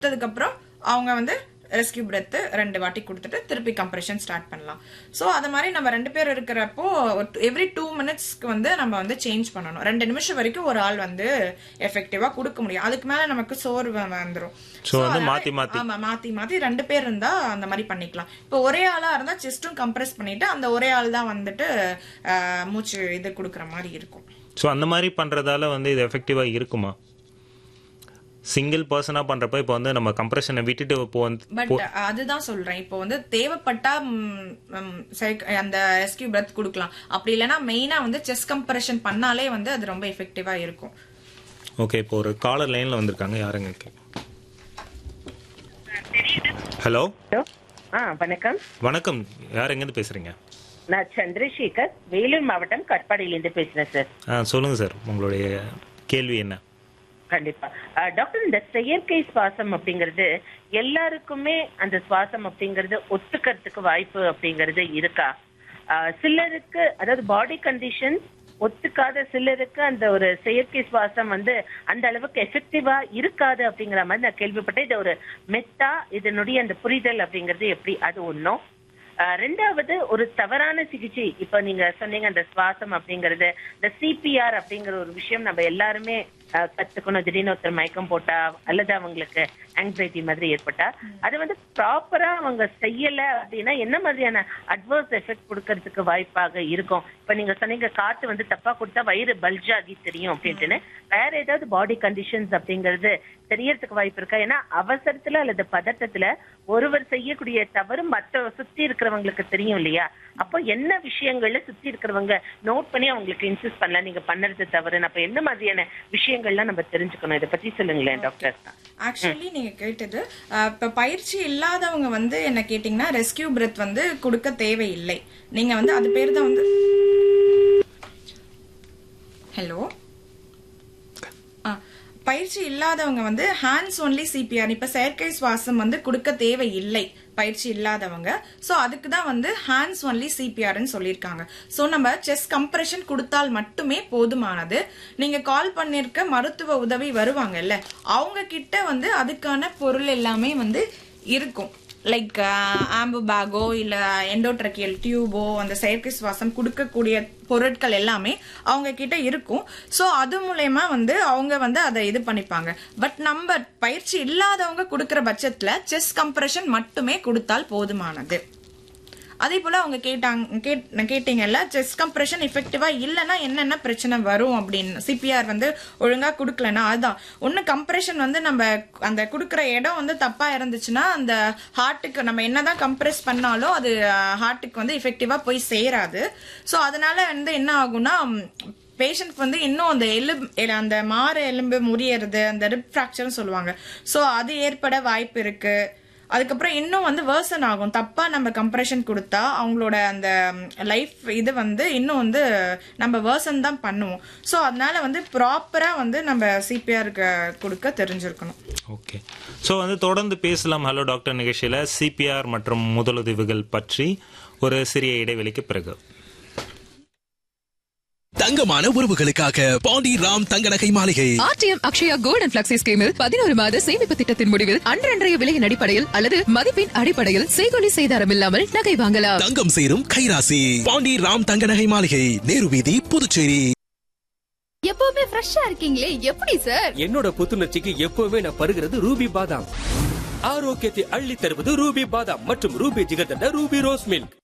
கொடுத்ததுக்கப்புறம் அவங்க வந்து ரெஸ்கியூ பிரெத் ரெண்டு வாட்டி கொடுத்துட்டு திருப்பி கம்ப்ரெஷன் ஸ்டார்ட் பண்ணலாம் ஸோ அது மாதிரி நம்ம ரெண்டு பேர் இருக்கிறப்போ எவ்ரி டூ மினிட்ஸ்க்கு வந்து நம்ம வந்து சேஞ்ச் பண்ணணும் ரெண்டு நிமிஷம் வரைக்கும் ஒரு ஆள் வந்து எஃபெக்டிவா கொடுக்க முடியும் அதுக்கு மேல நமக்கு சோர்வு வந்துடும் So வந்து மாத்தி மாத்தி. ஆமா மாத்தி மாத்தி ரெண்டு பேர் இருந்தா அந்த மாதிரி பண்ணிக்கலாம் இப்போ ஒரே ஆளா இருந்தா செஸ்டும் கம்ப்ரெஸ் பண்ணிட்டு அந்த ஒரே ஆள் தான் வந்துட்டு அஹ், மூச்சு இது கொடுக்குற மாதிரி இருக்கும் ஸோ அந்த மாதிரி பண்றதால வந்து இது எஃபெக்டிவா இருக்குமா சிங்கிள் பர்சனா பண்றப்ப இப்போ வந்து நம்ம கம்ப்ரெஷனை விட்டுட்டு இப்போ வந்து பட் அதுதான் சொல்றேன் இப்போ வந்து தேவைப்பட்டா ம், ம், psych- அந்த ரெஸ்கியூ பிரெத் கொடுக்கலாம் அப்படி இல்லைன்னா மெயினா வந்து செஸ் கம்ப்ரெஷன் பண்ணாலே வந்து அது ரொம்ப எஃபெக்டிவா இருக்கும் ஓகே இப்போ ஒரு காலர் லைன்ல வந்திருக்காங்க யாருங்க ஹலோ ஹலோ ஆ வணக்கம் வணக்கம் யார் எங்கேருந்து பேசுறீங்க நான் சந்திரசேகர் வேலூர் மாவட்டம் கட்பாடியிலேருந்து பேசுறேன் சார் ஆ சொல்லுங்க சார் உங்களுடைய கேள்வி என்ன கண்டிப்பா ஆ, டாக்டர் இந்த செயற்கை சுவாசம் அப்படிங்கிறது எல்லாருக்குமே அந்த சுவாசம் அப்படிங்கிறது ஒத்துக்கிறதுக்கு வாய்ப்பு அப்படிங்கிறது இருக்கா ஆ, சிலருக்கு அதாவது பாடி கண்டிஷன் ஒத்துக்காத சிலருக்கு அந்த ஒரு செயற்கை சுவாசம் வந்து அந்த அளவுக்கு எஃபெக்டிவா இருக்காது அப்படிங்கிற மாதிரி நான் கேள்விப்பட்டேன் இது ஒரு மெத்தா இதனுடைய அந்த புரிதல் அப்படிங்கிறது எப்படி அது ஒன்றும் ஆஹ் ரெண்டாவது ஒரு தவறான சிகிச்சை இப்ப நீங்க சொன்னீங்க அந்த சுவாசம் அப்படிங்கறது இந்த சிபிஆர் அப்படிங்கிற ஒரு விஷயம் நம்ம எல்லாருமே ஆஹ் கத்துக்கணும் திடீர்னு ஒருத்தர் மயக்கம் போட்டா அல்லது அவங்களுக்கு ஆங்ஸைட்டி மாதிரி ஏற்பட்டா அது வந்து ப்ராப்பரா அவங்க செய்யல அப்படின்னா என்ன மாதிரியான அட்வர்ஸ் எஃபெக்ட் கொடுக்கறதுக்கு வாய்ப்பாக இருக்கும் இப்ப நீங்க சொன்னீங்க காத்து வந்து தப்பா கொடுத்தா வயிறு பல்ஜ் ஆகி தெரியும் அப்படின்ட்டுன்னு வேற ஏதாவது பாடி கண்டிஷன்ஸ் அப்படிங்கிறது தெரியறதுக்கு வாய்ப்பு இருக்கா ஏன்னா அவசரத்துல அல்லது பதட்டத்துல ஒருவர் செய்யக்கூடிய தவறு மற்ற சுத்தி இருக்கிறவங்களுக்கு தெரியும் இல்லையா அப்போ என்ன விஷயங்கள்ல சுத்தி இருக்கிறவங்க நோட் பண்ணி அவங்களுக்கு இன்சிஸ்ட் பண்ணலாம் நீங்க பண்ணறது தவறு அப்ப என்ன மாதிரியான விஷயங்கள்லாம் நம்ம தெரிஞ்சுக்கணும் இதை பத்தி சொல்லுங்களேன் டாக்டர் ஆக்சுவலி நீங்க கேட்டது அஹ், இப்ப பயிற்சி இல்லாதவங்க வந்து என்ன கேட்டீங்கன்னா ரெஸ்கியூ பிரெத் வந்து கொடுக்க தேவையில்லை நீங்க வந்து அது பேர் தான் வந்து ஹலோ பயிற்சி இல்லாதவங்க வந்து ஹேண்ட்ஸ் ஒன்லி சிபிஆர் இப்ப செயற்கை சுவாசம் வந்து கொடுக்க தேவையில்லை பயிற்சி இல்லாதவங்க சோ அதுக்கு தான் வந்து ஹேண்ட்ஸ் ஒன்லி சிபிஆர்னு சொல்லியிருக்காங்க சோ நம்ம செஸ் கம்ப்ரெஷன் கொடுத்தால் மட்டுமே போதுமானது நீங்க கால் பண்ணிருக்க மருத்துவ உதவி வருவாங்கல்ல அவங்க கிட்ட வந்து அதுக்கான பொருள் எல்லாமே வந்து இருக்கும் லைக் ஆம்பு பேக்கோ இல்ல எண்டோட்ரக்கியல் டியூபோ அந்த செயற்கை சுவாசம் கொடுக்கக்கூடிய பொருட்கள் எல்லாமே அவங்க கிட்ட இருக்கும் சோ அது மூலயமா வந்து அவங்க வந்து அதை இது பண்ணிப்பாங்க பட் நம்ம பயிற்சி இல்லாதவங்க கொடுக்கிற பட்சத்துல செஸ் கம்ப்ரெஷன் மட்டுமே கொடுத்தால் போதுமானது அதே போல அவங்க கேட்டாங்க கேட் கேட்டீங்கல்ல செஸ் கம்ப்ரெஷன் எஃபெக்டிவா இல்லைன்னா என்னென்ன பிரச்சனை வரும் அப்படின்னு சிபிஆர் வந்து ஒழுங்கா கொடுக்கலன்னா அதுதான் ஒன்னு கம்ப்ரெஷன் வந்து நம்ம அந்த கொடுக்குற இடம் வந்து தப்பா இருந்துச்சுன்னா அந்த ஹார்ட்டுக்கு நம்ம என்னதான் கம்ப்ரெஸ் பண்ணாலும் அது ஹார்ட்டுக்கு வந்து எஃபெக்டிவா போய் சேராது ஸோ அதனால வந்து என்ன ஆகும்னா பேஷண்ட்க்கு வந்து இன்னும் அந்த எலும்பு அந்த மாறு எலும்பு முறியறது அந்த ரிப் ஃப்ராக்சர்னு சொல்லுவாங்க ஸோ அது ஏற்பட வாய்ப்பு இருக்கு அதுக்கப்புறம் இன்னும் வந்து வேர்சன் ஆகும் தப்பா நம்ம கம்ப்ரெஷன் கொடுத்தா அவங்களோட அந்த லைஃப் இது வந்து இன்னும் வந்து நம்ம வேர்சன் தான் பண்ணுவோம் ஸோ அதனால வந்து ப்ராப்பரா வந்து நம்ம சிபிஆருக்கு கொடுக்க தெரிஞ்சிருக்கணும் ஓகே ஸோ வந்து தொடர்ந்து பேசலாம் ஹலோ டாக்டர் நிகழ்ச்சியில் சிபிஆர் மற்றும் முதலுதவிகள் பற்றி ஒரு சிறிய இடைவெளிக்கு பிறகு தங்கமான உறவுகளுக்காக பாண்டி ராம் தங்க நகை மாளிகை RTM Akshaya gold and flexi ஸ்கீமில் பதினோரு மாத சேமிப்பு திட்டத்தின் முடிவில் அன்றன்றைய விலையின் அடிப்படையில் அல்லது மதிப்பின் அடிப்படையில் செய்கொலி செய்தாரம் இல்லாமல் நகை வாங்கலாம் தங்கம் சேரும் கைராசி பாண்டி ராம் தங்க நகை மாளிகை நேரு வீதி புதுச்சேரி எப்பவுமே ஃப்ரெஷ்ஷா இருக்கீங்களே எப்படி சார் என்னோட புத்துணர்ச்சிக்கு எப்பவுமே நான் பருகிறது ரூபி பாதாம் ஆரோக்கியத்தை அள்ளி தருவது ரூபி பாதாம் மற்றும் Ruby jigarthanda Ruby rose milk